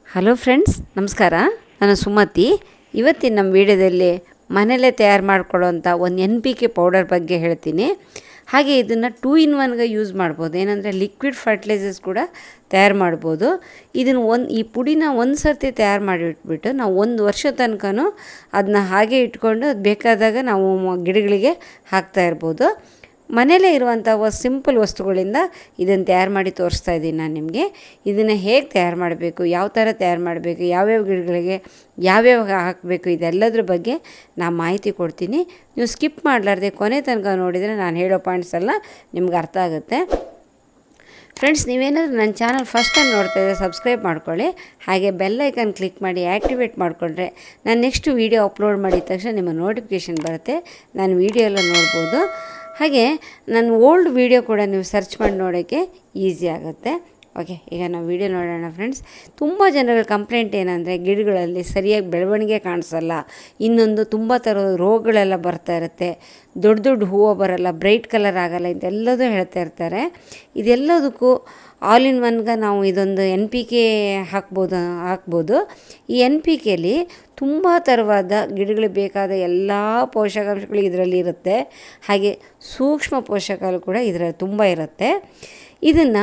hello friends ನಮಸ್ಕಾರ ನಾನು ಸುಮತಿ ಇವತ್ತಿನ ನಮ್ಮ ವಿಡಿಯೋದಲ್ಲಿ ಮನೆಯಲ್ಲೇ ತಯಾರು ಮಾಡ್ಕೊಳ್ಳೋವಂಥ ಒಂದು ಎನ್ ಪಿ ಕೆ ಪೌಡರ್ ಬಗ್ಗೆ ಹೇಳ್ತೀನಿ ಹಾಗೆ ಇದನ್ನು ಟೂ ಇನ್ ಒನ್ಗೆ ಯೂಸ್ ಮಾಡ್ಬೋದು ಏನಂದರೆ ಲಿಕ್ವಿಡ್ ಫರ್ಟಿಲೈಸರ್ಸ್ ಕೂಡ ತಯಾರು ಮಾಡ್ಬೋದು ಇದನ್ನು ಒಂದು ಈ ಪುಡಿನ ಒಂದು ಸರ್ತಿ ತಯಾರು ಮಾಡಿಟ್ಬಿಟ್ಟು ನಾವು ಒಂದು ವರ್ಷ ತನಕನೂ ಅದನ್ನ ಹಾಗೆ ಇಟ್ಕೊಂಡು ಅದು ಬೇಕಾದಾಗ ನಾವು ಮ- ಗಿಡಗಳಿಗೆ ಹಾಕ್ತಾ ಇರ್ಬೋದು ಮನೆಯಲ್ಲೇ ಇರುವಂಥ ಸಿಂಪಲ್ ವಸ್ತುಗಳಿಂದ ಇದನ್ನು ತಯಾರು ಮಾಡಿ ತೋರಿಸ್ತಾ ಇದ್ದೀನಿ ನಾನು ನಿಮಗೆ ಇದನ್ನು ಹೇಗೆ ತಯಾರು ಮಾಡಬೇಕು ಯಾವ ಥರ ತಯಾರು ಮಾಡಬೇಕು ಯಾವ್ಯಾವ ಗಿಡಗಳಿಗೆ ಯಾವ್ಯಾವ ಹಾಕಬೇಕು ಇದೆಲ್ಲದ್ರ ಬಗ್ಗೆ ನಾನು ಮಾಹಿತಿ ಕೊಡ್ತೀನಿ ನೀವು ಸ್ಕಿಪ್ ಮಾಡಲಾರ್ದೆ ಕೊನೆ ತನಕ ನೋಡಿದರೆ ನಾನು ಹೇಳೋ ಪಾಯಿಂಟ್ಸ್ ಎಲ್ಲ ನಿಮ್ಗೆ ಅರ್ಥ ಆಗುತ್ತೆ ಫ್ರೆಂಡ್ಸ್ ನೀವೇನಾದರೂ ನನ್ನ ಚಾನಲ್ ಫಸ್ಟ್ ಟೈಮ್ ನೋಡ್ತಾ ಇದ್ದರೆ ಸಬ್ಸ್ಕ್ರೈಬ್ ಮಾಡ್ಕೊಳ್ಳಿ ಹಾಗೆ ಬೆಲ್ ಐಕನ್ ಕ್ಲಿಕ್ ಮಾಡಿ ಆ್ಯಕ್ಟಿವೇಟ್ ಮಾಡಿಕೊಂಡ್ರೆ ನಾನು ನೆಕ್ಸ್ಟ್ ವೀಡಿಯೋ ಅಪ್ಲೋಡ್ ಮಾಡಿದ ತಕ್ಷಣ ನಿಮ್ಮ ನೋಟಿಫಿಕೇಷನ್ ಬರುತ್ತೆ ನಾನು ವೀಡಿಯೋ ಎಲ್ಲ ನೋಡ್ಬೋದು ಹಾಗೆ ನನ್ನ ಓಲ್ಡ್ ವೀಡಿಯೋ ಕೂಡ ನೀವು ಸರ್ಚ್ ಮಾಡಿ ನೋಡೋಕ್ಕೆ ಈಸಿ ಆಗುತ್ತೆ ಓಕೆ ಈಗ ನಾವು ವೀಡಿಯೋ ನೋಡೋಣ ಫ್ರೆಂಡ್ಸ್ ತುಂಬ ಜನಗಳ ಕಂಪ್ಲೇಂಟ್ ಏನಂದರೆ ಗಿಡಗಳಲ್ಲಿ ಸರಿಯಾಗಿ ಬೆಳವಣಿಗೆ ಕಾಣಿಸಲ್ಲ ಇನ್ನೊಂದು ತುಂಬ ಥರದ ರೋಗಗಳೆಲ್ಲ ಬರ್ತಾ ಇರುತ್ತೆ ದೊಡ್ಡ ದೊಡ್ಡ ಹೂವು ಬರಲ್ಲ ಬ್ರೈಟ್ ಕಲರ್ ಆಗಲ್ಲ ಇದೆಲ್ಲದೂ ಹೇಳ್ತಾ ಇರ್ತಾರೆ ಇದೆಲ್ಲದಕ್ಕೂ ಆಲ್ ಇನ್ ಒನ್ಗೆ ನಾವು ಇದೊಂದು ಎನ್ ಪಿ ಕೆ ಹಾಕ್ಬೋದು ಹಾಕ್ಬೋದು ಈ ಎನ್ ಪಿ ಕೆಲಿ ತುಂಬ ಥರವಾದ ಗಿಡಗಳಿಗೆ ಬೇಕಾದ ಎಲ್ಲ ಪೋಷಕಾಂಶಗಳು ಇದರಲ್ಲಿ ಇರುತ್ತೆ ಹಾಗೆ ಸೂಕ್ಷ್ಮ ಪೋಷಕಗಳು ಕೂಡ ಇದರಲ್ಲಿ ತುಂಬ ಇರುತ್ತೆ ಇದನ್ನು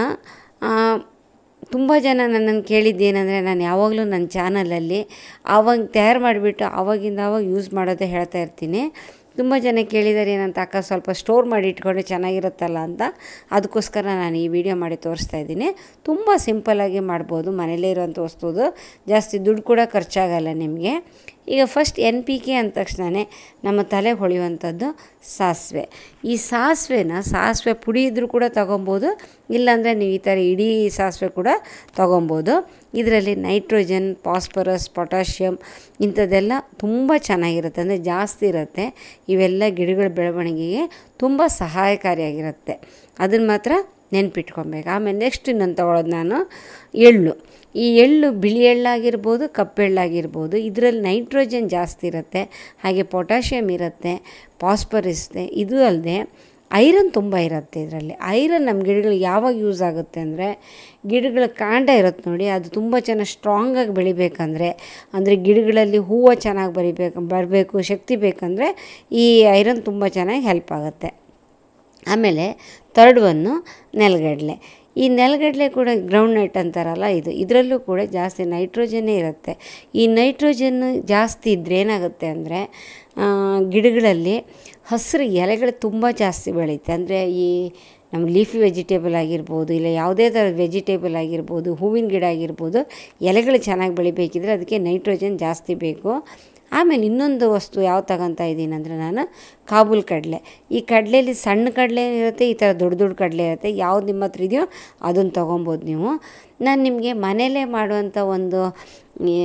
ತುಂಬ ಜನ ನನ್ನನ್ನು ಕೇಳಿದ್ದೇನೆಂದರೆ ನಾನು ಯಾವಾಗಲೂ ನನ್ನ ಚಾನಲಲ್ಲಿ ಆವಾಗ ತಯಾರು ಮಾಡಿಬಿಟ್ಟು ಆವಾಗಿಂದ ಆವಾಗ ಯೂಸ್ ಮಾಡೋದೇ ಹೇಳ್ತಾ ಇರ್ತೀನಿ ತುಂಬ ಜನ ಕೇಳಿದ್ದಾರೆ ಏನಂತ ಅಕ್ಕ ಸ್ವಲ್ಪ ಸ್ಟೋರ್ ಮಾಡಿ ಇಟ್ಕೊಂಡ್ರೆ ಚೆನ್ನಾಗಿರುತ್ತಲ್ಲ ಅಂತ ಅದಕ್ಕೋಸ್ಕರ ನಾನು ಈ ವಿಡಿಯೋ ಮಾಡಿ ತೋರಿಸ್ತಾ ಇದ್ದೀನಿ ತುಂಬ ಸಿಂಪಲ್ಲಾಗಿ ಮಾಡ್ಬೋದು ಮನೇಲೇ ಇರುವಂಥ ವಸ್ತುದು ಜಾಸ್ತಿ ದುಡ್ಡು ಕೂಡ ಖರ್ಚಾಗಲ್ಲ ನಿಮಗೆ ಈಗ ಫಸ್ಟ್ ಎನ್ ಪಿ ಕೆ ಅಂದ ತಕ್ಷಣವೇ ನಮ್ಮ ತಲೆ ಹೊಳೆಯುವಂಥದ್ದು ಸಾಸಿವೆ ಈ ಸಾಸಿವೆನ ಸಾಸಿವೆ ಪುಡಿ ಇದ್ದರೂ ಕೂಡ ತೊಗೊಬೋದು ಇಲ್ಲಾಂದರೆ ನೀವು ಈ ಥರ ಇಡೀ ಸಾಸಿವೆ ಕೂಡ ತೊಗೊಬೋದು ಇದರಲ್ಲಿ ನೈಟ್ರೋಜನ್ ಫಾಸ್ಫರಸ್ ಪೊಟ್ಯಾಷಿಯಮ್ ಇಂಥದ್ದೆಲ್ಲ ತುಂಬ ಚೆನ್ನಾಗಿರುತ್ತೆ ಅಂದರೆ ಜಾಸ್ತಿ ಇರುತ್ತೆ ಇವೆಲ್ಲ ಗಿಡಗಳ ಬೆಳವಣಿಗೆಗೆ ತುಂಬ ಸಹಾಯಕಾರಿಯಾಗಿರುತ್ತೆ ಅದನ್ನು ಮಾತ್ರ ನೆನ್ಪಿಟ್ಕೊಬೇಕು ಆಮೇಲೆ ನೆಕ್ಸ್ಟ್ ಇನ್ನೊಂದು ತೊಗೊಳೋದು ನಾನು ಎಳ್ಳು ಈ ಎಳ್ಳು ಬಿಳಿ ಎಳ್ಳಾಗಿರ್ಬೋದು ಕಪ್ಪೆಳ್ಳಾಗಿರ್ಬೋದು ಇದರಲ್ಲಿ ನೈಟ್ರೋಜನ್ ಜಾಸ್ತಿ ಇರುತ್ತೆ ಹಾಗೆ ಪೊಟ್ಯಾಷಿಯಮ್ ಇರುತ್ತೆ ಫಾಸ್ಫರಸ್ ಇದೆ ಇದು ಅಲ್ಲದೆ ಐರನ್ ತುಂಬ ಇರುತ್ತೆ ಇದರಲ್ಲಿ ಐರನ್ ನಮ್ಮ ಗಿಡಗಳಿಗೆ ಯಾವಾಗ ಯೂಸ್ ಆಗುತ್ತೆ ಅಂದರೆ ಗಿಡಗಳ ಕಾಂಡ ಇರುತ್ತೆ ನೋಡಿ ಅದು ತುಂಬ ಚೆನ್ನಾಗಿ ಸ್ಟ್ರಾಂಗಾಗಿ ಬೆಳಿಬೇಕಂದ್ರೆ ಅಂದರೆ ಗಿಡಗಳಲ್ಲಿ ಹೂವು ಚೆನ್ನಾಗಿ ಬರಿಬೇಕು ಬರಬೇಕು ಶಕ್ತಿ ಬೇಕಂದರೆ ಈ ಐರನ್ ತುಂಬ ಚೆನ್ನಾಗಿ ಹೆಲ್ಪ್ ಆಗುತ್ತೆ ಆಮೇಲೆ ಥರ್ಡ್ ಒನ್ನು ನೆಲಗಡಲೆ ಈ ನೆಲಗಡಲೆ ಕೂಡ ಗ್ರೌಂಡ್ ನಟ್ ಅಂತಾರಲ್ಲ ಇದು ಇದರಲ್ಲೂ ಕೂಡ ಜಾಸ್ತಿ ನೈಟ್ರೋಜನ್ನೇ ಇರುತ್ತೆ ಈ ನೈಟ್ರೋಜನ್ ಜಾಸ್ತಿ ಇದ್ದರೆ ಏನಾಗುತ್ತೆ ಅಂದರೆ ಗಿಡಗಳಲ್ಲಿ ಹಸಿರು ಎಲೆಗಳು ತುಂಬ ಜಾಸ್ತಿ ಬೆಳೆಯುತ್ತೆ ಅಂದರೆ ಈ ನಮ್ಮ ಲೀಫಿ ವೆಜಿಟೇಬಲ್ ಆಗಿರ್ಬೋದು ಇಲ್ಲ ಯಾವುದೇ ಥರದ ವೆಜಿಟೇಬಲ್ ಆಗಿರ್ಬೋದು ಹೂವಿನ ಗಿಡ ಆಗಿರ್ಬೋದು ಎಲೆಗಳು ಚೆನ್ನಾಗಿ ಬೆಳಿಬೇಕಿದ್ರೆ ಅದಕ್ಕೆ ನೈಟ್ರೋಜನ್ ಜಾಸ್ತಿ ಬೇಕು ಆಮೇಲೆ ಇನ್ನೊಂದು ವಸ್ತು ಯಾವ ತಗೊತಾ ಇದ್ದೀನಿ ಅಂದರೆ ನಾನು ಕಾಬೂಲ್ ಕಡಲೆ ಈ ಕಡಲೆಯಲ್ಲಿ ಸಣ್ಣ ಕಡಲೆ ಇರುತ್ತೆ ಈ ಥರ ದೊಡ್ಡ ದೊಡ್ಡ ಕಡಲೆ ಇರುತ್ತೆ ಯಾವ್ದು ನಿಮ್ಮ ಹತ್ರ ಇದೆಯೋ ಅದನ್ನು ತೊಗೊಬೋದು ನೀವು ನಾನು ನಿಮಗೆ ಮನೆಯಲ್ಲೇ ಮಾಡುವಂಥ ಒಂದು ಈ,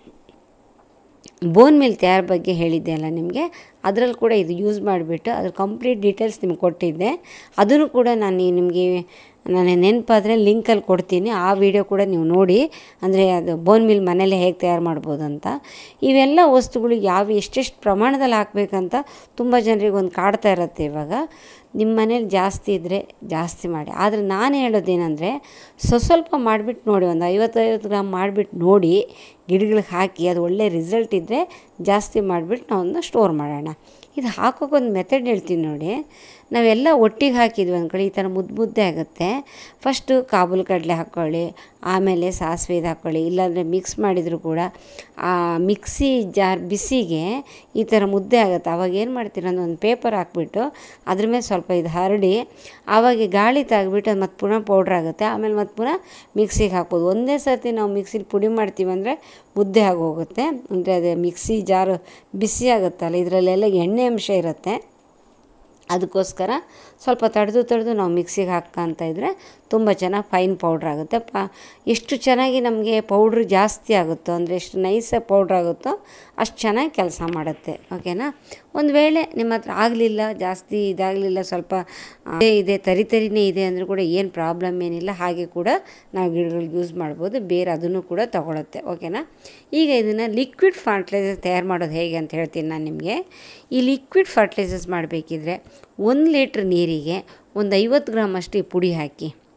ಬೋನ್ ಮಿಲ್ ತಯಾರು ಬಗ್ಗೆ ಹೇಳಿದ್ದೆ ಅಲ್ಲ ನಿಮಗೆ ಅದರಲ್ಲಿ ಕೂಡ ಇದು ಯೂಸ್ ಮಾಡಿಬಿಟ್ಟು ಅದ್ರ ಕಂಪ್ಲೀಟ್ ಡೀಟೇಲ್ಸ್ ನಿಮ್ಗೆ ಕೊಟ್ಟಿದ್ದೆ ಅದನ್ನು ಕೂಡ ನಾನು ನಿಮಗೆ ನಾನು ನೆನಪಾದರೆ ಲಿಂಕಲ್ಲಿ ಕೊಡ್ತೀನಿ ಆ ವಿಡಿಯೋ ಕೂಡ ನೀವು ನೋಡಿ ಅಂದರೆ ಅದು ಬೋನ್ ಮಿಲ್ ಮನೇಲೆ ಹೇಗೆ ತಯಾರು ಮಾಡ್ಬೋದು ಅಂತ ಇವೆಲ್ಲ ವಸ್ತುಗಳು ಯಾವ ಎಷ್ಟೆಷ್ಟು ಪ್ರಮಾಣದಲ್ಲಿ ಹಾಕಬೇಕಂತ ತುಂಬ ಜನರಿಗೆ ಒಂದು ಕಾಡ್ತಾ ಇರುತ್ತೆ ಇವಾಗ ನಿಮ್ಮ ಮನೇಲಿ ಜಾಸ್ತಿ ಇದ್ದರೆ ಜಾಸ್ತಿ ಮಾಡಿ ಆದರೆ ನಾನು ಹೇಳೋದೇನೆಂದರೆ ಸ್ವ ಸ್ವಲ್ಪ ಮಾಡಿಬಿಟ್ಟು ನೋಡಿ ಒಂದು ಐವತ್ತೈವತ್ತು ಗ್ರಾಮ್ ಮಾಡಿಬಿಟ್ಟು ನೋಡಿ ಗಿಡಗಳಿಗೆ ಹಾಕಿ ಅದು ಒಳ್ಳೆ ರಿಸಲ್ಟ್ ಇದ್ದರೆ ಜಾಸ್ತಿ ಮಾಡಿಬಿಟ್ಟು ನಾವೊಂದು ಸ್ಟೋರ್ ಮಾಡೋಣ ಇದು ಹಾಕೋಕ್ಕೊಂದು ಮೆಥಡ್ ಹೇಳ್ತೀನಿ ನೋಡಿ ನಾವೆಲ್ಲ ಒಟ್ಟಿಗೆ ಹಾಕಿದ್ವಿ ಒಂದು ಕಡೆ ಈ ಥರ ಮುದ್ದು ಮುದ್ದೆ ಆಗುತ್ತೆ ಫಸ್ಟು ಕಾಬೂಲ್ ಕಡಲೆ ಹಾಕ್ಕೊಳ್ಳಿ ಆಮೇಲೆ ಸಾಸಿವೆದು ಹಾಕ್ಕೊಳ್ಳಿ ಇಲ್ಲಾಂದರೆ ಮಿಕ್ಸ್ ಮಾಡಿದರೂ ಕೂಡ ಆ ಮಿಕ್ಸಿ ಜಾರ್ ಬಿಸಿಗೆ ಈ ಥರ ಮುದ್ದೆ ಆಗುತ್ತೆ ಆವಾಗ ಏನು ಮಾಡ್ತೀರ ಅಂದ್ರೆ ಒಂದು ಪೇಪರ್ ಹಾಕ್ಬಿಟ್ಟು ಅದ್ರ ಮೇಲೆ ಸ್ವಲ್ಪ ಇದು ಹರಡಿ ಆವಾಗ ಗಾಳಿ ತಾಗ್ಬಿಟ್ಟು ಅದು ಮತ್ತೆ ಪುನಃ ಪೌಡ್ರ್ ಆಗುತ್ತೆ ಆಮೇಲೆ ಮತ್ತೆ ಪುನಃ ಮಿಕ್ಸಿಗೆ ಹಾಕ್ಬೋದು ಒಂದೇ ಸರ್ತಿ ನಾವು ಮಿಕ್ಸಿಲಿ ಪುಡಿ ಮಾಡ್ತೀವಿ ಅಂದರೆ ಮುದ್ದೆ ಆಗೋಗುತ್ತೆ ಅಂದರೆ ಅದು ಮಿಕ್ಸಿ ಜಾರು ಬಿಸಿ ಆಗುತ್ತಲ್ಲ ಇದರಲ್ಲೆಲ್ಲ ಎಣ್ಣೆ ಅಂಶ ಇರುತ್ತೆ ಅದಕ್ಕೋಸ್ಕರ ಸ್ವಲ್ಪ ತಡೆದು ತಡೆದು ನಾವು ಮಿಕ್ಸಿಗೆ ಹಾಕ್ಕೊಂತ ಇದ್ದರೆ ತುಂಬ ಚೆನ್ನಾಗಿ ಫೈನ್ ಪೌಡ್ರ್ ಆಗುತ್ತೆ ಪ ಎಷ್ಟು ಚೆನ್ನಾಗಿ ನಮಗೆ ಪೌಡ್ರ್ ಜಾಸ್ತಿ ಆಗುತ್ತೋ ಅಂದರೆ ಎಷ್ಟು ನೈಸಾಗಿ ಪೌಡ್ರ್ ಆಗುತ್ತೋ ಅಷ್ಟು ಚೆನ್ನಾಗಿ ಕೆಲಸ ಮಾಡುತ್ತೆ ಓಕೆನಾ ಒಂದು ವೇಳೆ ನಿಮ್ಮ ಹತ್ರ ಆಗಲಿಲ್ಲ ಜಾಸ್ತಿ ಇದಾಗಲಿಲ್ಲ ಸ್ವಲ್ಪ ಅದೇ ಇದೆ ತರಿ ತರಿನೇ ಇದೆ ಅಂದರೂ ಕೂಡ ಏನು ಪ್ರಾಬ್ಲಮ್ ಏನಿಲ್ಲ ಹಾಗೆ ಕೂಡ ನಾವು ಗಿಡಗಳಿಗೆ ಯೂಸ್ ಮಾಡ್ಬೋದು ಬೇರೆ ಅದನ್ನು ಕೂಡ ತಗೊಳುತ್ತೆ ಓಕೆನಾ ಈಗ ಇದನ್ನು ಲಿಕ್ವಿಡ್ ಫರ್ಟಿಲೈಸರ್ ತಯಾರು ಮಾಡೋದು ಹೇಗೆ ಅಂತ ಹೇಳ್ತೀನಿ ನಾನು ನಿಮಗೆ ಈ ಲಿಕ್ವಿಡ್ ಫರ್ಟಿಲೈಸರ್ಸ್ ಮಾಡಬೇಕಿದ್ರೆ ಒಂದು ಲೀಟ್ರ್ ನೀರಿಗೆ ಒಂದು ಐವತ್ತು ಗ್ರಾಮ್ ಅಷ್ಟು ಈ ಪುಡಿ ಹಾಕಿ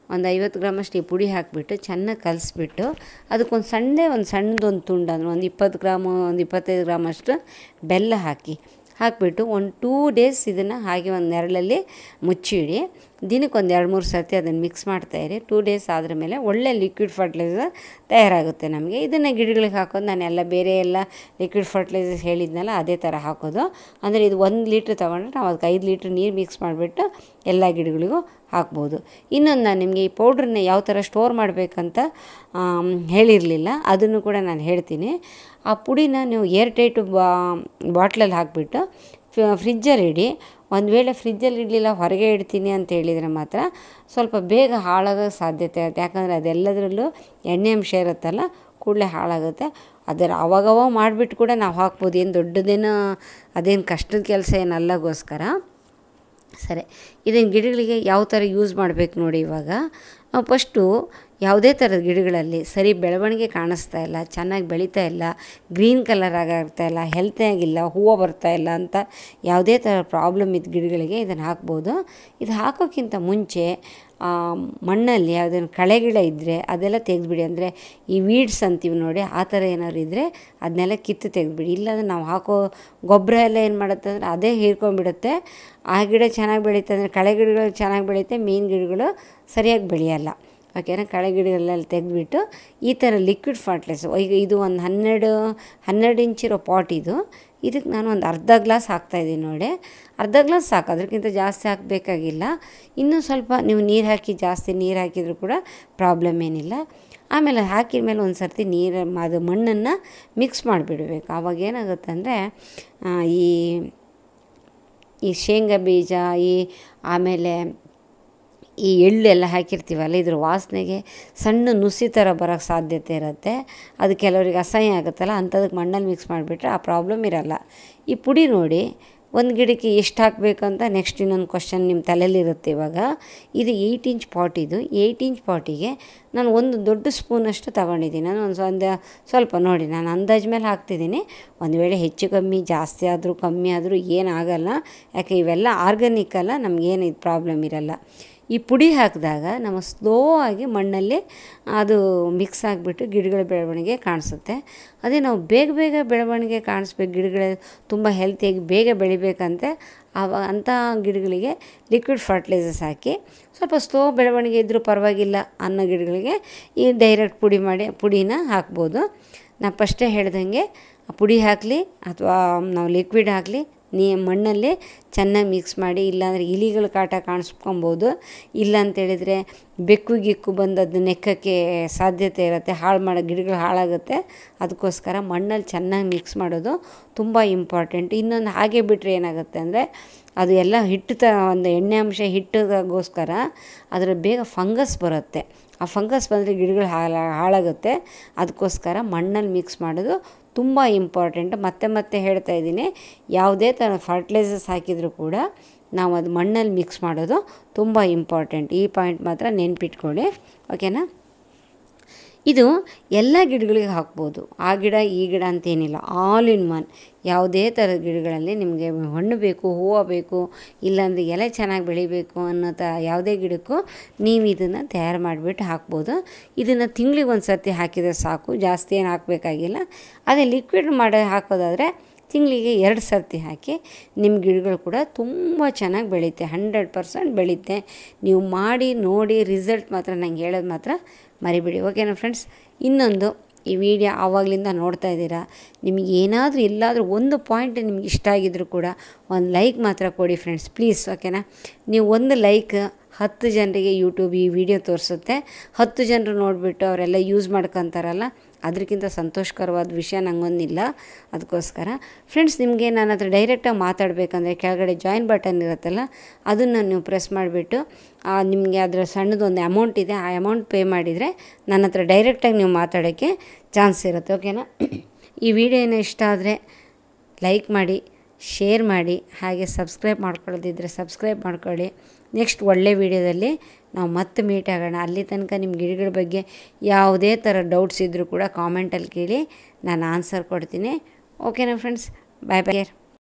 ಒಂದು ಐವತ್ತು ಗ್ರಾಮಷ್ಟು ಈ ಪುಡಿ ಹಾಕಿಬಿಟ್ಟು ಚೆನ್ನಾಗಿ ಕಲಿಸ್ಬಿಟ್ಟು ಅದಕ್ಕೊಂದು ಸಣ್ಣದೇ ಒಂದು ಸಣ್ಣದೊಂದು ತುಂಡು ಅಂದರೆ ಒಂದು ಇಪ್ಪತ್ತು ಗ್ರಾಮು ಒಂದು ಇಪ್ಪತ್ತೈದು ಗ್ರಾಮಷ್ಟು ಬೆಲ್ಲ ಹಾಕಿ ಹಾಕಿಬಿಟ್ಟು ಒಂದು ಟೂ ಡೇಸ್ ಇದನ್ನು ಹಾಗೆ ಒಂದು ನೆರಳಲ್ಲಿ ಮುಚ್ಚಿಡಿ ದಿನಕ್ಕೆ ಒಂದು ಎರಡು ಮೂರು ಸರ್ತಿ ಅದನ್ನು ಮಿಕ್ಸ್ ಮಾಡ್ತಾಯಿರಿ ಟೂ ಡೇಸ್ ಆದ್ರ ಮೇಲೆ ಒಳ್ಳೆ ಲಿಕ್ವಿಡ್ ಫರ್ಟಿಲೈಸರ್ ತಯಾರಾಗುತ್ತೆ ನಮಗೆ ಇದನ್ನು ಗಿಡಗಳಿಗೆ ಹಾಕೋದು ನಾನು ಎಲ್ಲ ಬೇರೆ ಎಲ್ಲ ಲಿಕ್ವಿಡ್ ಫರ್ಟಿಲೈಸರ್ಸ್ ಹೇಳಿದ್ನಲ್ಲ ಅದೇ ಥರ ಹಾಕೋದು ಅಂದರೆ ಇದು ಒಂದು ಲೀಟ್ರ್ ತೊಗೊಂಡ್ರೆ ನಾವು ಅದಕ್ಕೆ ಐದು ಲೀಟ್ರ್ ನೀರು ಮಿಕ್ಸ್ ಮಾಡಿಬಿಟ್ಟು ಎಲ್ಲ ಗಿಡಗಳಿಗೂ ಹಾಕ್ಬೋದು ಇನ್ನೊಂದು ನಾನು ನಿಮಗೆ ಈ ಪೌಡ್ರನ್ನ ಯಾವ ಥರ ಸ್ಟೋರ್ ಮಾಡಬೇಕಂತ ಹೇಳಿರಲಿಲ್ಲ ಅದನ್ನು ಕೂಡ ನಾನು ಹೇಳ್ತೀನಿ ಆ ಪುಡಿನ ನೀವು ಏರ್ ಟೈಟು ಬಾ ಬಾಟ್ಲಲ್ಲಿ ಹಾಕಿಬಿಟ್ಟು ಫ್ರಿಜ್ಜಲ್ಲಿ ಇಡಿ ಒಂದು ವೇಳೆ ಫ್ರಿಜ್ಜಲ್ಲಿ ಇಡಲಿಲ್ಲ ಹೊರಗೆ ಇಡ್ತೀನಿ ಅಂತ ಹೇಳಿದರೆ ಮಾತ್ರ ಸ್ವಲ್ಪ ಬೇಗ ಹಾಳಾಗೋ ಸಾಧ್ಯತೆ ಇರುತ್ತೆ ಯಾಕಂದರೆ ಅದೆಲ್ಲದರಲ್ಲೂ ಎಣ್ಣೆ ಅಂಶ ಇರುತ್ತಲ್ಲ ಕೂಡಲೇ ಹಾಳಾಗುತ್ತೆ ಅದರ ಅವಾಗವಾಗ ಮಾಡಿಬಿಟ್ಟು ಕೂಡ ನಾವು ಹಾಕ್ಬೋದು ಏನು ದೊಡ್ಡದೇನೋ ಅದೇನು ಕಷ್ಟದ ಕೆಲಸ ಏನಲ್ಲಗೋಸ್ಕರ ಸರಿ ಇದನ್ನು ಗಿಡಗಳಿಗೆ ಯಾವ ಥರ ಯೂಸ್ ಮಾಡಬೇಕು ನೋಡಿ ಇವಾಗ ನಾವು ಫಸ್ಟು ಯಾವುದೇ ಥರದ ಗಿಡಗಳಲ್ಲಿ ಸರಿ ಬೆಳವಣಿಗೆ ಕಾಣಿಸ್ತಾ ಇಲ್ಲ ಚೆನ್ನಾಗಿ ಬೆಳೀತಾ ಇಲ್ಲ ಗ್ರೀನ್ ಕಲರ್ ಆಗಾಗ್ತಾ ಇಲ್ಲ ಹೆಲ್ತಿಯಾಗಿಲ್ಲ ಹೂವು ಬರ್ತಾ ಇಲ್ಲ ಅಂತ ಯಾವುದೇ ಥರ ಪ್ರಾಬ್ಲಮ್ ಇದ್ದ ಗಿಡಗಳಿಗೆ ಇದನ್ನು ಹಾಕ್ಬೋದು ಇದು ಹಾಕೋಕ್ಕಿಂತ ಮುಂಚೆ ಮಣ್ಣಲ್ಲಿ ಯಾವುದೇನು ಕಳೆ ಗಿಡ ಇದ್ದರೆ ಅದೆಲ್ಲ ತೆಗೆದುಬಿಡಿ ಅಂದರೆ ಈ ವೀಡ್ಸ್ ಅಂತೀವಿ ನೋಡಿ ಆ ಥರ ಏನಾದ್ರು ಇದ್ದರೆ ಅದನ್ನೆಲ್ಲ ಕಿತ್ತು ತೆಗೆದುಬಿಡಿ ಇಲ್ಲಾಂದ್ರೆ ನಾವು ಹಾಕೋ ಗೊಬ್ಬರ ಎಲ್ಲ ಏನು ಮಾಡುತ್ತೆ ಅಂದರೆ ಅದೇ ಹೀರ್ಕೊಂಡ್ಬಿಡುತ್ತೆ ಆ ಗಿಡ ಚೆನ್ನಾಗಿ ಬೆಳೀತೆ ಅಂದರೆ ಕಳೆ ಗಿಡಗಳು ಚೆನ್ನಾಗಿ ಬೆಳೆಯುತ್ತೆ ಮೇನ್ ಗಿಡಗಳು ಸರಿಯಾಗಿ ಬೆಳೆಯಲ್ಲ ಓಕೆನಾ ಕಳೆ ಗಿಡಗಳೆಲ್ಲ ತೆಗೆದುಬಿಟ್ಟು ಈ ಥರ ಲಿಕ್ವಿಡ್ ಫರ್ಟಿಲೈಸರ್ ಈಗ ಇದು ಒಂದು ಹನ್ನೆರಡು ಹನ್ನೆರಡು ಇಂಚಿರೋ ಪಾಟ್ ಇದು ಇದಕ್ಕೆ ನಾನು ಒಂದು ಅರ್ಧ ಗ್ಲಾಸ್ ಹಾಕ್ತಾಯಿದ್ದೀನಿ ನೋಡಿ ಅರ್ಧ ಗ್ಲಾಸ್ ಸಾಕು ಅದಕ್ಕಿಂತ ಜಾಸ್ತಿ ಹಾಕಬೇಕಾಗಿಲ್ಲ ಇನ್ನೂ ಸ್ವಲ್ಪ ನೀವು ನೀರು ಹಾಕಿ ಜಾಸ್ತಿ ನೀರು ಹಾಕಿದರೂ ಕೂಡ ಪ್ರಾಬ್ಲಮ್ ಏನಿಲ್ಲ ಆಮೇಲೆ ಹಾಕಿದ ಮೇಲೆ ಒಂದು ಸರ್ತಿ ನೀರು ಅದು ಮಣ್ಣನ್ನು ಮಿಕ್ಸ್ ಮಾಡಿಬಿಡಬೇಕು ಆವಾಗ ಏನಾಗುತ್ತೆ ಅಂದರೆ ಈ ಈ ಶೇಂಗಾ ಬೀಜ ಈ ಆಮೇಲೆ ಈ ಎಳ್ಳೆಲ್ಲ ಹಾಕಿರ್ತೀವಲ್ಲ ಇದ್ರ ವಾಸನೆಗೆ ಸಣ್ಣ ನುಸಿ ಥರ ಬರೋಕ್ಕೆ ಸಾಧ್ಯತೆ ಇರುತ್ತೆ ಅದು ಕೆಲವರಿಗೆ ಅಸಹ್ಯ ಆಗುತ್ತಲ್ಲ ಅಂಥದಕ್ಕೆ ಮಣ್ಣಲ್ಲಿ ಮಿಕ್ಸ್ ಮಾಡಿಬಿಟ್ರೆ ಆ ಪ್ರಾಬ್ಲಮ್ ಇರಲ್ಲ ಈ ಪುಡಿ ನೋಡಿ ಒಂದು ಗಿಡಕ್ಕೆ ಎಷ್ಟು ಹಾಕಬೇಕು ಅಂತ ನೆಕ್ಸ್ಟ್ ಇನ್ನೊಂದು ಕ್ವಶನ್ ನಿಮ್ಮ ತಲೆಯಲ್ಲಿರುತ್ತೆ ಇವಾಗ ಇದು ಏಯ್ಟ್ ಇಂಚ್ ಪಾಟ್ ಇದು ಏಯ್ಟ್ ಇಂಚ್ ಪಾಟಿಗೆ ನಾನು ಒಂದು ದೊಡ್ಡ ಸ್ಪೂನಷ್ಟು ತಗೊಂಡಿದ್ದೀನಿ ನಾನು ಒಂದು ಒಂದು ಸ್ವಲ್ಪ ನೋಡಿ ನಾನು ಅಂದಾಜು ಮೇಲೆ ಹಾಕ್ತಿದ್ದೀನಿ ಒಂದು ವೇಳೆ ಹೆಚ್ಚು ಕಮ್ಮಿ ಜಾಸ್ತಿ ಆದರೂ ಕಮ್ಮಿ ಆದರೂ ಏನಾಗಲ್ಲ ಯಾಕೆ ಇವೆಲ್ಲ ಆರ್ಗಾನಿಕ್ ಅಲ್ಲ ನಮಗೇನು ಇದು ಪ್ರಾಬ್ಲಮ್ ಇರಲ್ಲ ಈ ಪುಡಿ ಹಾಕಿದಾಗ ನಮ್ಮ ಸ್ಲೋ ಆಗಿ ಮಣ್ಣಲ್ಲಿ ಅದು ಮಿಕ್ಸ್ ಆಗಿಬಿಟ್ಟು ಗಿಡಗಳ ಬೆಳವಣಿಗೆ ಕಾಣಿಸುತ್ತೆ ಅದೇ ನಾವು ಬೇಗ ಬೇಗ ಬೆಳವಣಿಗೆ ಕಾಣಿಸ್ಬೇಕು ಗಿಡಗಳ ತುಂಬ ಹೆಲ್ತಿಯಾಗಿ ಬೇಗ ಬೆಳಿಬೇಕಂತೆ ಆವ ಅಂಥ ಗಿಡಗಳಿಗೆ ಲಿಕ್ವಿಡ್ ಫರ್ಟಿಲೈಸರ್ಸ್ ಹಾಕಿ ಸ್ವಲ್ಪ ಸ್ಲೋ ಬೆಳವಣಿಗೆ ಇದ್ದರೂ ಪರವಾಗಿಲ್ಲ ಅನ್ನೋ ಗಿಡಗಳಿಗೆ ಈ ಡೈರೆಕ್ಟ್ ಪುಡಿ ಮಾಡಿ ಪುಡಿನ ಹಾಕ್ಬೋದು ನಾನು ಫಸ್ಟೇ ಹೇಳ್ದಂಗೆ ಪುಡಿ ಹಾಕಲಿ ಅಥವಾ ನಾವು ಲಿಕ್ವಿಡ್ ಹಾಕಲಿ ನೀ ಮಣ್ಣಲ್ಲಿ ಚೆನ್ನಾಗಿ ಮಿಕ್ಸ್ ಮಾಡಿ ಇಲ್ಲಾಂದರೆ ಇಲಿಗಳ ಕಾಟ ಕಾಣಿಸ್ಕೊಬೋದು ಇಲ್ಲ ಅಂತೇಳಿದರೆ ಬೆಕ್ಕು ಗಿಕ್ಕು ಬಂದು ಅದು ನೆಕ್ಕಕ್ಕೆ ಸಾಧ್ಯತೆ ಇರುತ್ತೆ ಹಾಳು ಮಾಡೋ ಗಿಡಗಳು ಹಾಳಾಗುತ್ತೆ ಅದಕ್ಕೋಸ್ಕರ ಮಣ್ಣಲ್ಲಿ ಚೆನ್ನಾಗಿ ಮಿಕ್ಸ್ ಮಾಡೋದು ತುಂಬ ಇಂಪಾರ್ಟೆಂಟ್ ಇನ್ನೊಂದು ಹಾಗೆ ಬಿಟ್ಟರೆ ಏನಾಗುತ್ತೆ ಅಂದರೆ ಅದು ಎಲ್ಲ ಹಿಟ್ಟು ತ ಒಂದು ಎಣ್ಣೆ ಅಂಶ ಹಿಟ್ಟಿಗೋಸ್ಕರ ಅದರ ಬೇಗ ಫಂಗಸ್ ಬರುತ್ತೆ ಆ ಫಂಗಸ್ ಬಂದರೆ ಗಿಡಗಳು ಹಾಳ ಹಾಳಾಗುತ್ತೆ ಅದಕ್ಕೋಸ್ಕರ ಮಣ್ಣಲ್ಲಿ ಮಿಕ್ಸ್ ಮಾಡೋದು ತುಂಬ ಇಂಪಾರ್ಟೆಂಟ್ ಮತ್ತೆ ಮತ್ತೆ ಹೇಳ್ತಾ ಇದ್ದೀನಿ ಯಾವುದೇ ಥರ ಫರ್ಟಿಲೈಸರ್ಸ್ ಹಾಕಿದರೂ ಕೂಡ ನಾವು ಅದು ಮಣ್ಣಲ್ಲಿ ಮಿಕ್ಸ್ ಮಾಡೋದು ತುಂಬ ಇಂಪಾರ್ಟೆಂಟ್ ಈ ಪಾಯಿಂಟ್ ಮಾತ್ರ ನೆನ್ಪಿಟ್ಕೊಳ್ಳಿ ಓಕೆನಾ ಇದು ಎಲ್ಲ ಗಿಡಗಳಿಗೆ ಹಾಕ್ಬೋದು ಆ ಗಿಡ ಈ ಗಿಡ ಅಂತೇನಿಲ್ಲ ಆಲ್ ಇನ್ ಒನ್ ಯಾವುದೇ ಥರದ ಗಿಡಗಳಲ್ಲಿ ನಿಮಗೆ ಹಣ್ಣು ಬೇಕು ಹೂವು ಬೇಕು ಇಲ್ಲಾಂದರೆ ಎಲೆ ಚೆನ್ನಾಗಿ ಬೆಳಿಬೇಕು ಅನ್ನೋ ತ ಯಾವುದೇ ಗಿಡಕ್ಕೂ ನೀವು ಇದನ್ನು ತಯಾರು ಮಾಡಿಬಿಟ್ಟು ಹಾಕ್ಬೋದು ಇದನ್ನು ತಿಂಗ್ಳಿಗೆ ಒಂದು ಸರ್ತಿ ಹಾಕಿದರೆ ಸಾಕು ಜಾಸ್ತಿ ಏನು ಹಾಕಬೇಕಾಗಿಲ್ಲ ಅದೇ ಲಿಕ್ವಿಡ್ ಮಾಡಿ ಹಾಕೋದಾದರೆ ತಿಂಗಳಿಗೆ ಎರಡು ಸರ್ತಿ ಹಾಕಿ ನಿಮ್ಮ ಗಿಡಗಳು ಕೂಡ ತುಂಬ ಚೆನ್ನಾಗಿ ಬೆಳೆಯುತ್ತೆ ಹಂಡ್ರೆಡ್ ಪರ್ಸೆಂಟ್ ಬೆಳೆಯುತ್ತೆ ನೀವು ಮಾಡಿ ನೋಡಿ ರಿಸಲ್ಟ್ ಮಾತ್ರ ನಂಗೆ ಹೇಳೋದು ಮಾತ್ರ ಮರಿಬೇಡಿ ಓಕೆನಾ ಫ್ರೆಂಡ್ಸ್ ಇನ್ನೊಂದು ಈ ವಿಡಿಯೋ ಆವಾಗಲಿಂದ ನೋಡ್ತಾ ಇದ್ದೀರಾ ನಿಮಗೆ ಏನಾದರೂ ಎಲ್ಲಾದರೂ ಒಂದು ಪಾಯಿಂಟ್ ನಿಮ್ಗೆ ಇಷ್ಟ ಆಗಿದ್ರು ಕೂಡ ಒಂದು ಲೈಕ್ ಮಾತ್ರ ಕೊಡಿ ಫ್ರೆಂಡ್ಸ್ ಪ್ಲೀಸ್ ಓಕೆನಾ ನೀವು ಒಂದು ಲೈಕ್ ಹತ್ತು ಜನರಿಗೆ ಯೂಟ್ಯೂಬ್ ಈ ವಿಡಿಯೋ ತೋರಿಸುತ್ತೆ ಹತ್ತು ಜನರು ನೋಡಿಬಿಟ್ಟು ಅವರೆಲ್ಲ ಯೂಸ್ ಮಾಡ್ಕೊತಾರಲ್ಲ ಅದಕ್ಕಿಂತ ಸಂತೋಷಕರವಾದ ವಿಷಯ ನಂಗೊಂದಿಲ್ಲ ಅದಕ್ಕೋಸ್ಕರ ಫ್ರೆಂಡ್ಸ್ ನಿಮಗೆ ನನ್ನ ಹತ್ರ ಡೈರೆಕ್ಟಾಗಿ ಮಾತಾಡಬೇಕಂದ್ರೆ ಕೆಳಗಡೆ ಜಾಯಿನ್ ಬಟನ್ ಇರುತ್ತಲ್ಲ ಅದನ್ನು ನೀವು ಪ್ರೆಸ್ ಮಾಡಿಬಿಟ್ಟು ನಿಮಗೆ ಅದರ ಸಣ್ಣದೊಂದು ಅಮೌಂಟ್ ಇದೆ ಆ ಅಮೌಂಟ್ ಪೇ ಮಾಡಿದರೆ ನನ್ನ ಹತ್ರ ಡೈರೆಕ್ಟಾಗಿ ನೀವು ಮಾತಾಡೋಕ್ಕೆ ಚಾನ್ಸ್ ಇರುತ್ತೆ ಓಕೆನಾ ಈ ವಿಡಿಯೋ ಏನೋ ಇಷ್ಟ ಆದರೆ ಲೈಕ್ ಮಾಡಿ ಶೇರ್ ಮಾಡಿ ಹಾಗೆ ಸಬ್ಸ್ಕ್ರೈಬ್ ಮಾಡ್ಕೊಳ್ಳೋದಿದ್ದರೆ ಸಬ್ಸ್ಕ್ರೈಬ್ ಮಾಡ್ಕೊಳ್ಳಿ ನೆಕ್ಸ್ಟ್ ಒಳ್ಳೆ ವಿಡಿಯೋದಲ್ಲಿ ನಾವು ಮತ್ತೆ ಮೀಟ್ ಆಗೋಣ ಅಲ್ಲಿ ತನಕ ನಿಮ್ಮ ಗಿಡಗಳ ಬಗ್ಗೆ ಯಾವುದೇ ಥರ ಡೌಟ್ಸ್ ಇದ್ದರೂ ಕೂಡ ಕಾಮೆಂಟಲ್ಲಿ ಕೇಳಿ ನಾನು ಆನ್ಸರ್ ಕೊಡ್ತೀನಿ ಓಕೆನಾ ಫ್ರೆಂಡ್ಸ್ ಬಾಯ್ ಬಾಯ್